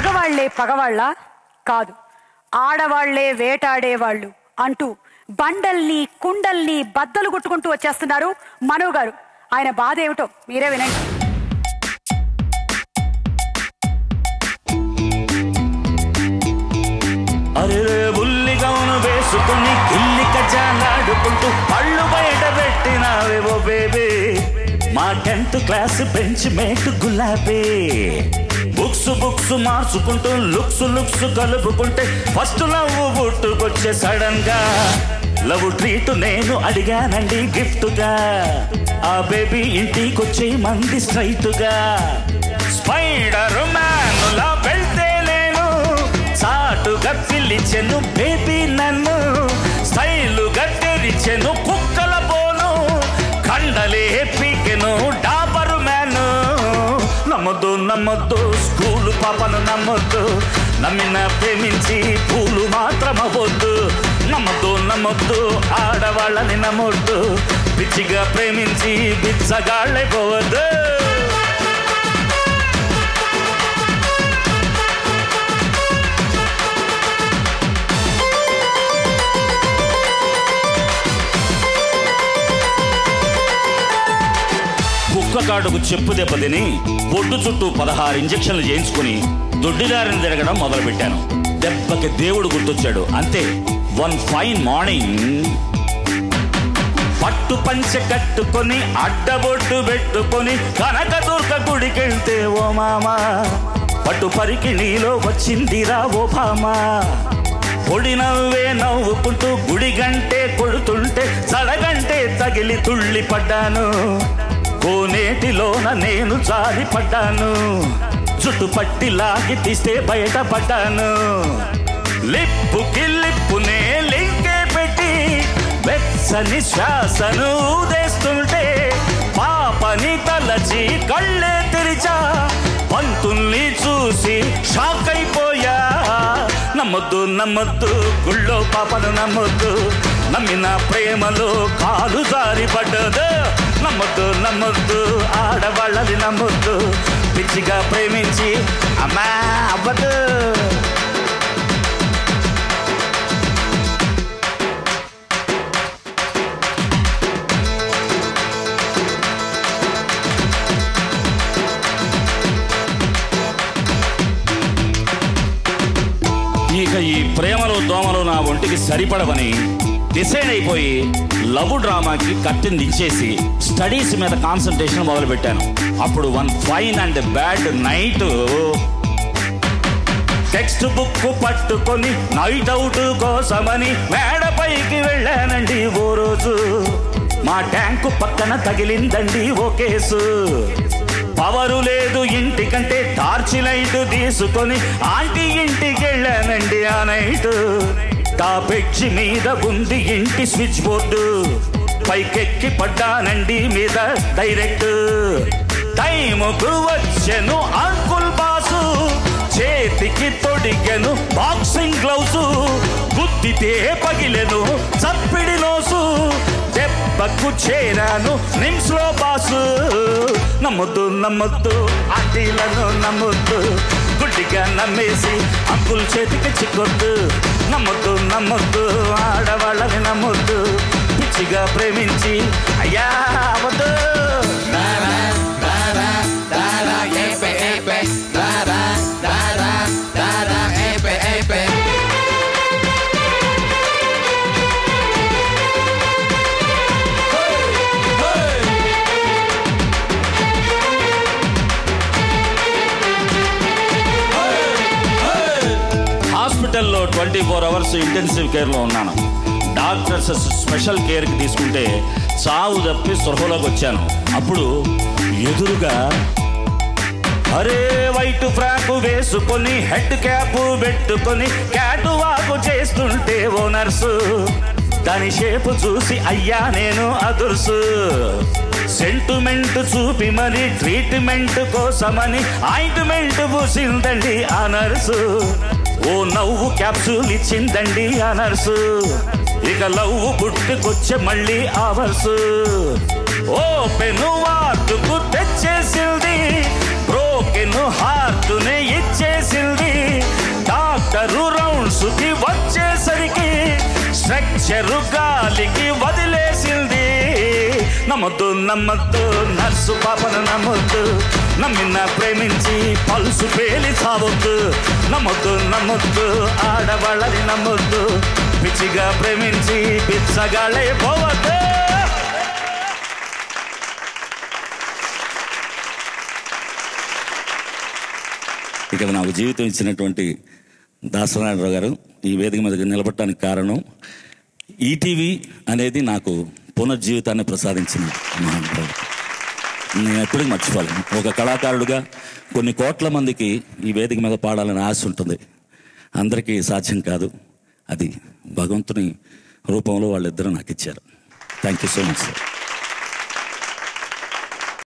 మగవాళ్లే పగవాళ్ళ కాదు ఆడవాళ్లే వేటాడేవాళ్ళు అంటూ బండల్ని కుండల్ని బద్దలు కొట్టుకుంటూ వచ్చేస్తున్నారు మనో గారు ఆయన బాధ ఏమిటో మీరే వినండి అరే బుల్లి గౌను వేసుకుని కిల్లి కజాలాడుకుంటూ పళ్ళు బయట పెట్టినావేవో బేబీ మా టెన్త్ క్లాస్ బెంచ్ మేట్ గులాబీ బుక్స్ బుక్స్ మార్చుకుంటూ లుక్స్ లుక్స్ కలుపుకుంటే ఫస్ట్ లవ్ పుట్టుకొచ్చే సడన్ గా లవ్ ట్రీట్ నేను అడిగానండి గిఫ్ట్ గా ఆ బేబీ ఇంటికొచ్చే మంది స్ట్రైట్ గా స్పైడర్ మ్యాన్ లా వెళ్తే నేను చాటుగా పిలిచెను బేబీ నన్ను స్టైలుగా తెరిచెను కుక్కల పోను కండలే పీకెను డాబరు మ్యాను నమ్మొద్దు నమ్మొద్దు స్కూలు పాపను నమ్మొద్దు నమ్మిన ప్రేమించి పూలు మాత్రం అవ్వద్దు నమ్మొద్దు నమ్మొద్దు ఆడవాళ్ళని నమ్మొద్దు పిచ్చిగా ప్రేమించి బిచ్చగాళ్ళే పోవద్దు కుక్క కాటుకు చెప్పు దెబ్బతిని బొడ్డు చుట్టూ పదహారు ఇంజక్షన్లు చేయించుకుని దొడ్డిదారిని తిరగడం మొదలుపెట్టాను దెబ్బకి దేవుడు గుర్తొచ్చాడు అంతే వన్ ఫైన్ మార్నింగ్ పట్టు పంచె కట్టుకొని అడ్డబొట్టు పెట్టుకొని కనకదుర్గ గుడికెళ్తే ఓ మామా పట్టు పరికి నీలో వచ్చిందిరా ఓ భామా పొడి నవ్వే నవ్వుకుంటూ గుడి గంటే కొడుతుంటే సడగంటే తగిలి తుళ్ళి పడ్డాను కోనేటిలోన నేను జారి పడ్డాను జుట్టు పట్టి లాగి తీస్తే బయట పడ్డాను లిప్పుకి లిప్పునే లింకే పెట్టి వెచ్చని శ్వాసను ఊదేస్తుంటే పాపని తలచి కళ్ళే తెరిచా పంతుల్ని చూసి షాక్ అయిపోయా నమ్మొద్దు నమ్మొద్దు గుళ్ళో పాపను నమ్మొద్దు నమ్మిన ప్రేమలో కాలు జారి పడ్డదు నమ్మొద్దు నమ్మొద్దు ఆడవాళ్ళని నమ్మొద్దు పిచ్చిగా ప్రేమించి అమ్మా అవ్వదు ఇక ఈ ప్రేమలు దోమలు నా ఒంటికి సరిపడవని డిసైడ్ అయిపోయి లవ్ డ్రామాకి కట్టింది దించేసి స్టడీస్ మీద కాన్సన్ట్రేషన్ మొదలు పెట్టాను అప్పుడు one fine and bad night text book పట్టుకొని నైట్ అవుట్ కోసమని మేడపైకి వెళ్ళానండి ఓ రోజు మా ట్యాంకు పక్కన తగిలిందండి ఓ కేసు పవరు లేదు ఇంటికంటే టార్చ్ లైట్ తీసుకొని ఆంటీ ఇంటికి వెళ్ళానండి ఆ నైట్ టాపెచ్చి మీద ఉంది ఇంటి స్విచ్ బోర్డు పైకెక్కి పడ్డానండి మీద డైరెక్ట్ టైముకు వచ్చెను అంకుల్ బాసు చేతికి తొడిగెను బాక్సింగ్ గ్లౌస్ గుద్దితే పగిలెను చప్పిడి నోసు దెబ్బకు చేరాను నిమ్స్ లో బాసు నమ్మొద్దు నమ్మొద్దు ఆంటీలను నమ్మొద్దు గుడ్డిగా నమ్మేసి అంకుల్ చేతికి చిక్కొద్దు నమ్మొద్దు నమ్మొద్దు ఆడవాళ్ళని నమ్మొద్దు పిచ్చిగా ప్రేమించి అయ్యా అవద్దు హాస్పిటల్లో ట్వంటీ ఫోర్ అవర్స్ ఇంటెన్సివ్ కేర్లో ఉన్నాను డాక్టర్స్ స్పెషల్ కేర్కి తీసుకుంటే చావు తప్పి స్పృహలోకి వచ్చాను అప్పుడు ఎదురుగా అరే వైట్ ఫ్రాక్ వేసుకొని హెడ్ క్యాప్ పెట్టుకొని క్యాటు వాకు చేస్తుంటే ఓ నర్సు దాని షేపు చూసి అయ్యా నేను అదుర్సు సెంటిమెంట్ చూపి మరి ట్రీట్మెంట్ కోసమని ఆయింట్మెంట్ పూసిందండి ఆ నర్సు ఓ నవ్వు క్యాప్సూల్ ఇచ్చిందండి ఆ నర్సు ఇక లవ్వు పుట్టుకొచ్చే మళ్ళీ ఆ వర్సు ఓ పెను వార్డుకు తెచ్చేసింది బ్రోకెన్ హార్టునే ఇచ్చేసింది చెరుగాలికి వదిలేసింది నమ్మొద్దు నమ్మొద్దు నర్సు పాపను నమ్మొద్దు నమ్మిన ప్రేమించి పల్సు పేలి సావొద్దు నమ్మొద్దు నమ్మొద్దు ఆడవాళ్ళని నమ్మొద్దు పిచ్చిగా ప్రేమించి పిచ్చగాళ్ళే పోవద్దు ఇక్కడ నాకు జీవితం ఇచ్చినటువంటి దాసనారాయణరావు గారు ఈ వేదిక మీద నిలబడటానికి కారణం ఈటీవీ అనేది నాకు పునర్జీవితాన్ని ప్రసాదించింది మహానుభావుడు నేను ఎప్పటికీ మర్చిపోలేను ఒక కళాకారుడుగా కొన్ని కోట్ల మందికి ఈ వేదిక మీద పాడాలని ఆశ ఉంటుంది అందరికీ సాధ్యం కాదు అది భగవంతుని రూపంలో వాళ్ళిద్దరూ నాకు ఇచ్చారు thank you so much sir